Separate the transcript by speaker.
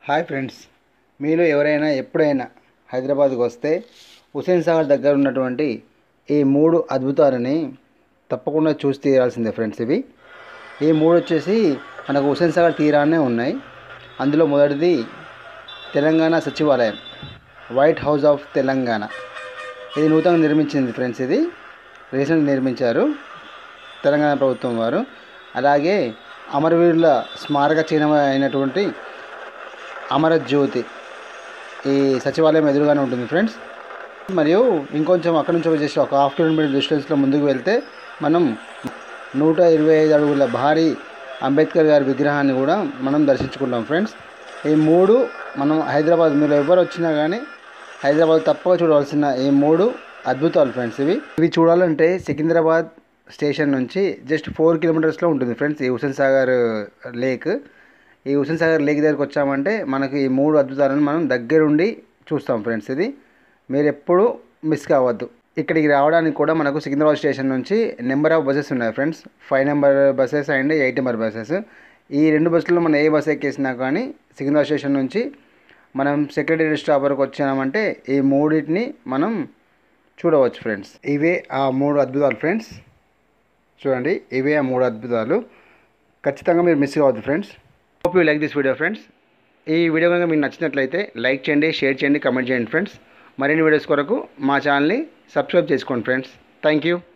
Speaker 1: hi friends మీలో ఎవరైనా ఎప్పుడైనా హైదరాబాద్కి వస్తే హుసేన్ సాగర్ దగ్గర ఉన్నటువంటి ఈ మూడు అద్భుతాలని తప్పకుండా చూసి తీరాల్సిందే ఫ్రెండ్స్ ఇవి ఈ మూడు వచ్చేసి మనకు హుసేన్ సాగర్ తీరానే ఉన్నాయి అందులో మొదటిది తెలంగాణ సచివాలయం వైట్ హౌస్ ఆఫ్ తెలంగాణ ఇది నూతనంగా నిర్మించింది ఫ్రెండ్స్ ఇది రీసెంట్ నిర్మించారు తెలంగాణ ప్రభుత్వం వారు అలాగే అమరవీరుల స్మారక చిహ్నం అయినటువంటి అమరజ్యోతి ఈ సచివాలయం ఎదురుగానే ఉంటుంది ఫ్రెండ్స్ మరియు ఇంకొంచెం అక్కడి నుంచి వచ్చేసి ఒక హాఫ్ కిలోమీటర్ డిస్టెన్స్లో ముందుకు వెళ్తే మనం నూట ఇరవై ఐదు అడుగుల భారీ అంబేద్కర్ గారి విగ్రహాన్ని కూడా మనం దర్శించుకుంటాం ఫ్రెండ్స్ ఈ మూడు మనం హైదరాబాద్ మీరు ఎవరు వచ్చినా కానీ హైదరాబాద్ తప్పక చూడవలసిన ఈ మూడు అద్భుతాలు ఫ్రెండ్స్ ఇవి ఇవి చూడాలంటే సికింద్రాబాద్ స్టేషన్ నుంచి జస్ట్ ఫోర్ కిలోమీటర్స్లో ఉంటుంది ఫ్రెండ్స్ ఈ హుసేన్ సాగర్ లేక్ ఈ హుసేన్ సాగర్ లేక్ దగ్గరికి వచ్చామంటే మనకి ఈ మూడు అద్భుతాలను మనం దగ్గరుండి చూస్తాం ఫ్రెండ్స్ ఇది మీరు ఎప్పుడు మిస్ కావద్దు ఇక్కడికి రావడానికి కూడా మనకు సికింద్రాబాద్ స్టేషన్ నుంచి నెంబర్ ఆఫ్ బస్సెస్ ఉన్నాయి friends five number buses and eight number buses ఈ రెండు బస్సుల్లో మనం ఏ బస్ ఎక్కేసినా కానీ సికింద్రాబాద్ స్టేషన్ నుంచి మనం సెక్రటరీ స్టాప్ వరకు వచ్చామంటే ఈ మూడింటిని మనం చూడవచ్చు ఫ్రెండ్స్ ఇవే ఆ మూడు అద్భుతాలు ఫ్రెండ్స్ చూడండి ఇవే ఆ మూడు అద్భుతాలు ఖచ్చితంగా మీరు మిస్ కావద్దు friends hope you like this video friends ఈ వీడియో కనుక మీకు నచ్చినట్లయితే లైక్ చేయండి షేర్ చేయండి కమెంట్ చేయండి ఫ్రెండ్స్ మరిన్ని వీడియోస్ కొరకు మా ఛానల్ని సబ్స్క్రైబ్ చేసుకోండి ఫ్రెండ్స్ థ్యాంక్ యూ